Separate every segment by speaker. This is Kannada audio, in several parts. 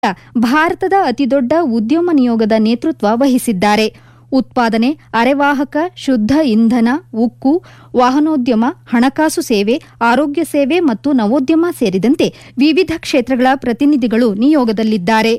Speaker 1: ಭಾರತದ ಅತಿದೊಡ್ಡ ಉದ್ಯಮ ನಿಯೋಗದ ನೇತೃತ್ವ ವಹಿಸಿದ್ದಾರೆ ಉತ್ಪಾದನೆ ಅರೆವಾಹಕ ಶುದ್ಧ ಇಂಧನ ಉಕ್ಕು ವಾಹನೋದ್ಯಮ ಹಣಕಾಸು ಸೇವೆ ಆರೋಗ್ಯ ಸೇವೆ ಮತ್ತು ನವೋದ್ಯಮ ಸೇರಿದಂತೆ ವಿವಿಧ ಕ್ಷೇತ್ರಗಳ ಪ್ರತಿನಿಧಿಗಳು ನಿಯೋಗದಲ್ಲಿದ್ದಾರೆ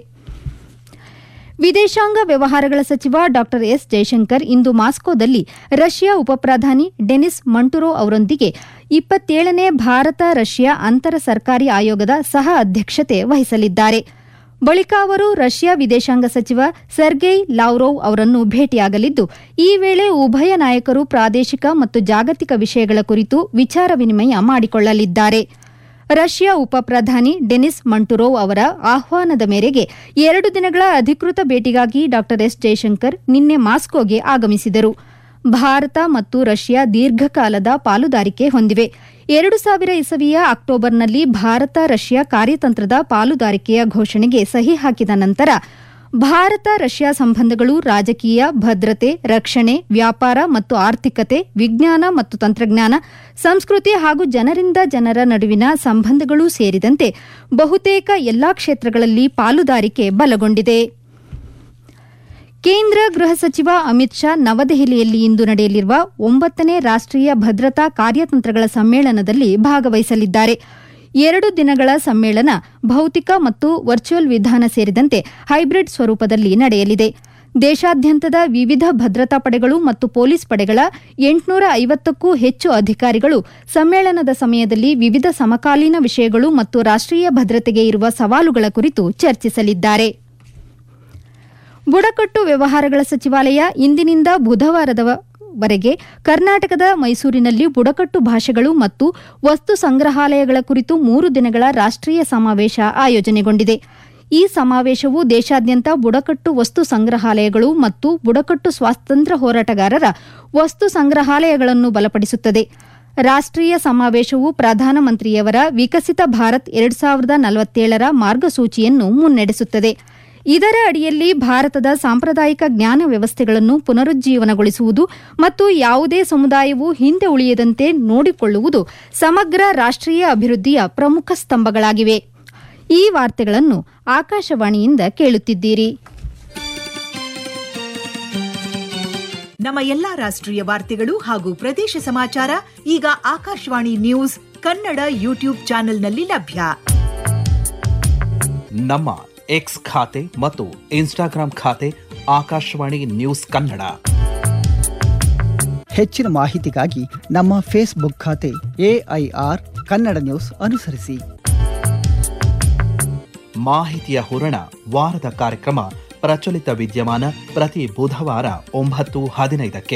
Speaker 1: ವಿದೇಶಾಂಗ ವ್ಯವಹಾರಗಳ ಸಚಿವ ಡಾ ಎಸ್ ಜೈಶಂಕರ್ ಇಂದು ಮಾಸ್ಕೋದಲ್ಲಿ ರಷ್ಯಾ ಉಪಪ್ರಧಾನಿ ಡೆನಿಸ್ ಮಂಟುರೋ ಅವರೊಂದಿಗೆ ಇಪ್ಪತ್ತೇಳನೇ ಭಾರತ ರಷ್ಯಾ ಅಂತರ ಸರ್ಕಾರಿ ಆಯೋಗದ ಸಹ ಅಧ್ಯಕ್ಷತೆ ವಹಿಸಲಿದ್ದಾರೆ ಬಳಿಕ ಅವರು ರಷ್ಯಾ ವಿದೇಶಾಂಗ ಸಚಿವ ಸೆರ್ಗೈ ಲಾವ್ರೋವ್ ಅವರನ್ನು ಭೇಟಿಯಾಗಲಿದ್ದು ಈ ವೇಳೆ ಉಭಯ ನಾಯಕರು ಪ್ರಾದೇಶಿಕ ಮತ್ತು ಜಾಗತಿಕ ವಿಷಯಗಳ ಕುರಿತು ವಿಚಾರ ವಿನಿಮಯ ಮಾಡಿಕೊಳ್ಳಲಿದ್ದಾರೆ ರಷ್ಯಾ ಉಪ ಪ್ರಧಾನಿ ಡೆನಿಸ್ ಮಂಟುರೋವ್ ಅವರ ಆಹ್ವಾನದ ಮೇರೆಗೆ ಎರಡು ದಿನಗಳ ಅಧಿಕೃತ ಭೇಟಿಗಾಗಿ ಡಾ ಎಸ್ ಜೈಶಂಕರ್ ನಿನ್ನೆ ಮಾಸ್ಕೋಗೆ ಆಗಮಿಸಿದರು ಭಾರತ ಮತ್ತು ರಷ್ಯಾ ದೀರ್ಘಕಾಲದ ಪಾಲುದಾರಿಕೆ ಹೊಂದಿವೆ ಎರಡು ಸಾವಿರ ಇಸವಿಯ ಅಕ್ಟೋಬರ್ನಲ್ಲಿ ಭಾರತ ರಷ್ಯಾ ಕಾರ್ಯತಂತ್ರದ ಪಾಲುದಾರಿಕೆಯ ಘೋಷಣೆಗೆ ಸಹಿ ಹಾಕಿದ ನಂತರ ಭಾರತ ರಷ್ಯಾ ಸಂಬಂಧಗಳು ರಾಜಕೀಯ ಭದ್ರತೆ ರಕ್ಷಣೆ ವ್ಯಾಪಾರ ಮತ್ತು ಆರ್ಥಿಕತೆ ವಿಜ್ಞಾನ ಮತ್ತು ತಂತ್ರಜ್ಞಾನ ಸಂಸ್ಕೃತಿ ಹಾಗೂ ಜನರಿಂದ ಜನರ ನಡುವಿನ ಸಂಬಂಧಗಳೂ ಸೇರಿದಂತೆ ಬಹುತೇಕ ಎಲ್ಲಾ ಕ್ಷೇತ್ರಗಳಲ್ಲಿ ಪಾಲುದಾರಿಕೆ ಬಲಗೊಂಡಿದೆ ಕೇಂದ್ರ ಗೃಹ ಸಚಿವ ಅಮಿತ್ ಶಾ ನವದೆಹಲಿಯಲ್ಲಿ ಇಂದು ನಡೆಯಲಿರುವ ಒಂಬತ್ತನೇ ರಾಷ್ಟೀಯ ಭದ್ರತಾ ಕಾರ್ಯತಂತ್ರಗಳ ಸಮ್ಮೇಳನದಲ್ಲಿ ಭಾಗವಹಿಸಲಿದ್ದಾರೆ ಎರಡು ದಿನಗಳ ಸಮ್ಮೇಳನ ಭೌತಿಕ ಮತ್ತು ವರ್ಚುವಲ್ ವಿಧಾನ ಸೇರಿದಂತೆ ಹೈಬ್ರಿಡ್ ಸ್ವರೂಪದಲ್ಲಿ ನಡೆಯಲಿದೆ ದೇಶಾದ್ಯಂತದ ವಿವಿಧ ಭದ್ರತಾ ಪಡೆಗಳು ಮತ್ತು ಪೊಲೀಸ್ ಪಡೆಗಳ ಎಂಟುನೂರ ಐವತ್ತಕ್ಕೂ ಹೆಚ್ಚು ಅಧಿಕಾರಿಗಳು ಸಮ್ಮೇಳನದ ಸಮಯದಲ್ಲಿ ವಿವಿಧ ಸಮಕಾಲೀನ ವಿಷಯಗಳು ಮತ್ತು ರಾಷ್ಟೀಯ ಭದ್ರತೆಗೆ ಇರುವ ಸವಾಲುಗಳ ಕುರಿತು ಚರ್ಚಿಸಲಿದ್ದಾರೆ ಬುಡಕಟ್ಟು ವ್ಯವಹಾರಗಳ ಸಚಿವಾಲಯ ಇಂದಿನಿಂದ ಬುಧವಾರದವರೆಗೆ ಕರ್ನಾಟಕದ ಮೈಸೂರಿನಲ್ಲಿ ಬುಡಕಟ್ಟು ಭಾಷೆಗಳು ಮತ್ತು ವಸ್ತು ಸಂಗ್ರಹಾಲಯಗಳ ಕುರಿತು ಮೂರು ದಿನಗಳ ರಾಷ್ಟೀಯ ಸಮಾವೇಶ ಆಯೋಜನೆಗೊಂಡಿದೆ ಈ ಸಮಾವೇಶವು ದೇಶಾದ್ಯಂತ ಬುಡಕಟ್ಟು ವಸ್ತು ಸಂಗ್ರಹಾಲಯಗಳು ಮತ್ತು ಬುಡಕಟ್ಟು ಸ್ವಾತಂತ್ರ್ಯ ಹೋರಾಟಗಾರರ ವಸ್ತು ಸಂಗ್ರಹಾಲಯಗಳನ್ನು ಬಲಪಡಿಸುತ್ತದೆ ರಾಷ್ಟೀಯ ಸಮಾವೇಶವು ಪ್ರಧಾನಮಂತ್ರಿಯವರ ವಿಕಸಿತ ಭಾರತ್ ಎರಡು ಸಾವಿರದ ನಲವತ್ತೇಳರ ಮಾರ್ಗಸೂಚಿಯನ್ನು ಮುನ್ನಡೆಸುತ್ತದೆ ಇದರ ಅಡಿಯಲ್ಲಿ ಭಾರತದ ಸಾಂಪ್ರದಾಯಿಕ ಜ್ಞಾನ ವ್ಯವಸ್ಥೆಗಳನ್ನು ಪುನರುಜ್ಜೀವನಗೊಳಿಸುವುದು ಮತ್ತು ಯಾವುದೇ ಸಮುದಾಯವು ಹಿಂದೆ ಉಳಿಯದಂತೆ ನೋಡಿಕೊಳ್ಳುವುದು ಸಮಗ್ರ ರಾಷ್ಟೀಯ ಅಭಿವೃದ್ಧಿಯ ಪ್ರಮುಖ ಸ್ತಂಭಗಳಾಗಿವೆ ಈ ವಾರ್ತೆಗಳನ್ನು ಆಕಾಶವಾಣಿಯಿಂದ ಕೇಳುತ್ತಿದ್ದೀರಿ
Speaker 2: ನಮ್ಮ ಎಲ್ಲಾ ರಾಷ್ಟ್ರೀಯ ವಾರ್ತೆಗಳು ಹಾಗೂ ಪ್ರದೇಶ ಸಮಾಚಾರ ಈಗ ಆಕಾಶವಾಣಿ ನ್ಯೂಸ್ ಕನ್ನಡ ಯೂಟ್ಯೂಬ್ ಚಾನೆಲ್ನಲ್ಲಿ ಲಭ್ಯ
Speaker 3: ನಮ್ಮ ಎಕ್ಸ್ ಖಾತೆ ಮತ್ತು ಇನ್ಸ್ಟಾಗ್ರಾಂ ಖಾತೆ ಆಕಾಶವಾಣಿ ನ್ಯೂಸ್ ಕನ್ನಡ
Speaker 4: ಹೆಚ್ಚಿನ ಮಾಹಿತಿಗಾಗಿ ನಮ್ಮ ಫೇಸ್ಬುಕ್ ಖಾತೆ ಎಐಆರ್ ಕನ್ನಡ ನ್ಯೂಸ್ ಅನುಸರಿಸಿ
Speaker 3: ಮಾಹಿತಿಯ ಹೂರಣ ವಾರದ ಕಾರ್ಯಕ್ರಮ ಪ್ರಚಲಿತ ವಿದ್ಯಮಾನ ಪ್ರತಿ ಬುಧವಾರ ಒಂಬತ್ತು ಹದಿನೈದಕ್ಕೆ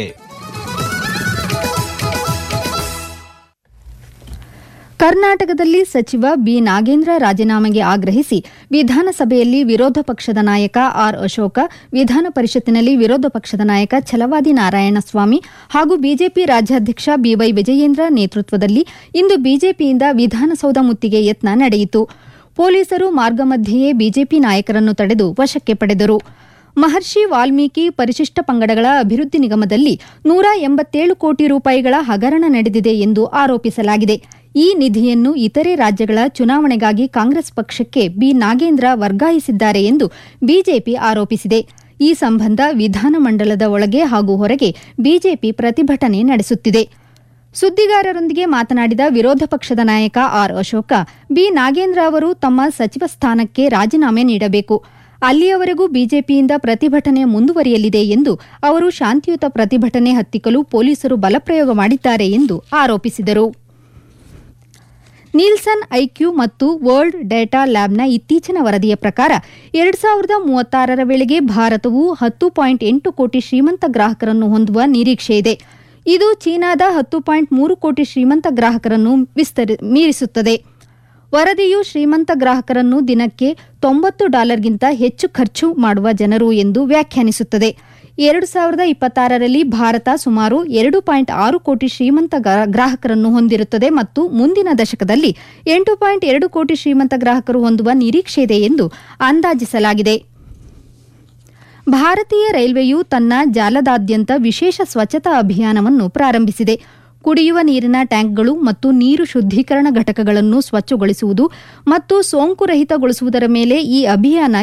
Speaker 1: ಕರ್ನಾಟಕದಲ್ಲಿ ಸಚಿವ ಬಿ ನಾಗೇಂದ್ರ ರಾಜೀನಾಮೆಗೆ ಆಗ್ರಹಿಸಿ ವಿಧಾನಸಭೆಯಲ್ಲಿ ವಿರೋಧ ಪಕ್ಷದ ನಾಯಕ ಆರ್ ಅಶೋಕ ವಿಧಾನ ಪರಿಷತ್ತಿನಲ್ಲಿ ವಿರೋಧ ಪಕ್ಷದ ನಾಯಕ ಛಲವಾದಿ ನಾರಾಯಣಸ್ವಾಮಿ ಹಾಗೂ ಬಿಜೆಪಿ ರಾಜ್ಯಾಧ್ಯಕ್ಷ ಬಿವೈ ವಿಜಯೇಂದ್ರ ನೇತೃತ್ವದಲ್ಲಿ ಇಂದು ಬಿಜೆಪಿಯಿಂದ ವಿಧಾನಸೌಧ ಮುತ್ತಿಗೆ ಯತ್ನ ನಡೆಯಿತು ಪೊಲೀಸರು ಮಾರ್ಗ ಮಧ್ಯೆಯೇ ಬಿಜೆಪಿ ನಾಯಕರನ್ನು ತಡೆದು ವಶಕ್ಕೆ ಪಡೆದರು ಮಹರ್ಷಿ ವಾಲ್ಮೀಕಿ ಪರಿಶಿಷ್ಟ ಪಂಗಡಗಳ ಅಭಿವೃದ್ಧಿ ನಿಗಮದಲ್ಲಿ ನೂರ ಎಂಬತ್ತೇಳು ಕೋಟಿ ರೂಪಾಯಿಗಳ ಹಗರಣ ನಡೆದಿದೆ ಎಂದು ಆರೋಪಿಸಲಾಗಿದೆ ಈ ನಿಧಿಯನ್ನು ಇತರೆ ರಾಜ್ಯಗಳ ಚುನಾವಣೆಗಾಗಿ ಕಾಂಗ್ರೆಸ್ ಪಕ್ಷಕ್ಕೆ ಬಿ ನಾಗೇಂದ್ರ ವರ್ಗಾಯಿಸಿದ್ದಾರೆ ಎಂದು ಬಿಜೆಪಿ ಆರೋಪಿಸಿದೆ ಈ ಸಂಬಂಧ ವಿಧಾನಮಂಡಲದ ಒಳಗೆ ಹಾಗೂ ಹೊರಗೆ ಬಿಜೆಪಿ ಪ್ರತಿಭಟನೆ ನಡೆಸುತ್ತಿದೆ ಸುದ್ದಿಗಾರರೊಂದಿಗೆ ಮಾತನಾಡಿದ ವಿರೋಧ ಪಕ್ಷದ ನಾಯಕ ಆರ್ ಅಶೋಕ ಬಿ ನಾಗೇಂದ್ರ ಅವರು ತಮ್ಮ ಸಚಿವ ಸ್ಥಾನಕ್ಕೆ ರಾಜೀನಾಮೆ ನೀಡಬೇಕು ಅಲ್ಲಿಯವರೆಗೂ ಬಿಜೆಪಿಯಿಂದ ಪ್ರತಿಭಟನೆ ಮುಂದುವರಿಯಲಿದೆ ಎಂದು ಅವರು ಶಾಂತಿಯುತ ಪ್ರತಿಭಟನೆ ಹತ್ತಿಕ್ಕಲು ಪೊಲೀಸರು ಬಲಪ್ರಯೋಗ ಮಾಡಿದ್ದಾರೆ ಎಂದು ಆರೋಪಿಸಿದರು ನೀಲ್ಸನ್ ಐಕ್ಯೂ ಮತ್ತು ವರ್ಲ್ಡ್ ಡೇಟಾ ಲ್ಯಾಬ್ನ ಇತ್ತೀಚಿನ ವರದಿಯ ಪ್ರಕಾರ ಎರಡು ಸಾವಿರದ ಮೂವತ್ತಾರರ ವೇಳೆಗೆ ಭಾರತವು ಹತ್ತು ಪಾಯಿಂಟ್ ಎಂಟು ಕೋಟಿ ಶ್ರೀಮಂತ ಗ್ರಾಹಕರನ್ನು ಹೊಂದುವ ನಿರೀಕ್ಷೆಯಿದೆ ಇದು ಚೀನಾದ ಹತ್ತು ಪಾಯಿಂಟ್ ಮೂರು ಕೋಟಿ ಶ್ರೀಮಂತ ಗ್ರಾಹಕರನ್ನು ಮೀರಿಸುತ್ತದೆ ವರದಿಯು ಶ್ರೀಮಂತ ಗ್ರಾಹಕರನ್ನು ದಿನಕ್ಕೆ ತೊಂಬತ್ತು ಡಾಲರ್ಗಿಂತ ಹೆಚ್ಚು ಖರ್ಚು ಮಾಡುವ ಜನರು ಎಂದು ವ್ಯಾಖ್ಯಾನಿಸುತ್ತದೆ ಎರಡು ಸಾವಿರದ ಇಪ್ಪತ್ತಾರರಲ್ಲಿ ಭಾರತ ಸುಮಾರು ಎರಡು ಪಾಯಿಂಟ್ ಆರು ಕೋಟಿ ಶ್ರೀಮಂತ ಗ್ರಾಹಕರನ್ನು ಹೊಂದಿರುತ್ತದೆ ಮತ್ತು ಮುಂದಿನ ದಶಕದಲ್ಲಿ ಎಂಟು ಪಾಯಿಂಟ್ ಎರಡು ಕೋಟಿ ಶ್ರೀಮಂತ ಗ್ರಾಹಕರು ಹೊಂದುವ ನಿರೀಕ್ಷೆಯಿದೆ ಎಂದು ಅಂದಾಜಿಸಲಾಗಿದೆ ಭಾರತೀಯ ರೈಲ್ವೆಯು ತನ್ನ ಜಾಲದಾದ್ಯಂತ ವಿಶೇಷ ಸ್ವಚ್ಛತಾ ಅಭಿಯಾನವನ್ನು ಪ್ರಾರಂಭಿಸಿದೆ ಕುಡಿಯುವ ನೀರಿನ ಟ್ಯಾಂಕ್ಗಳು ಮತ್ತು ನೀರು ಶುದ್ದೀಕರಣ ಘಟಕಗಳನ್ನು ಸ್ವಚ್ಛಗೊಳಿಸುವುದು ಮತ್ತು ಸೋಂಕು ರಹಿತಗೊಳಿಸುವುದರ ಮೇಲೆ ಈ ಅಭಿಯಾನ